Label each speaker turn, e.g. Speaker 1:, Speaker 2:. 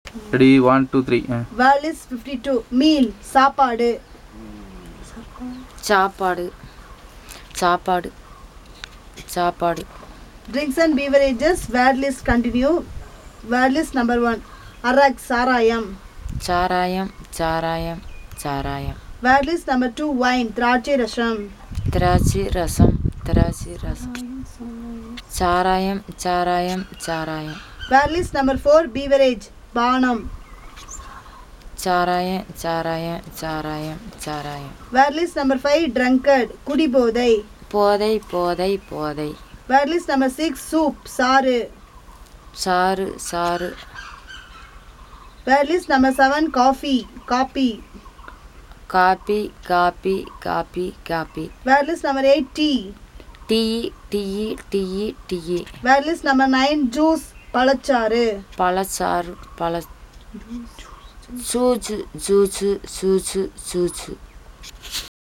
Speaker 1: ready one two three
Speaker 2: word list fifty two meal சாப்பாடு
Speaker 3: சாப்பாடு சாப்பாடு சாப்பாடு
Speaker 2: drinks and beverages word list continue word list number one arrack சாராயம்
Speaker 3: சாராயம் சாராயம் சாராயம்
Speaker 2: word list number two wine திராட்சை ரசம்
Speaker 3: திராட்சை ரசம் திராட்சை ரசம் சாராயம் சாராயம் சாராயம்
Speaker 2: word list number four beverage பானம்
Speaker 3: சாராயம் சாராயம் சாராயம் சாராயம்
Speaker 2: word list number five drunkard குடிபோதை
Speaker 3: போதை போதை போதை
Speaker 2: word list number six soup சாறு
Speaker 3: சாறு சாறு
Speaker 2: word list number seven coffee காப்பி
Speaker 3: காப்பி காப்பி காப்பி காப்பி
Speaker 2: word list number eight tea
Speaker 3: tea tea tea tea
Speaker 2: word list number nine juice பழச்சாறு
Speaker 3: பழச்சாறு பழ சூச்சு சூச்சு சூச்சு சூச்சு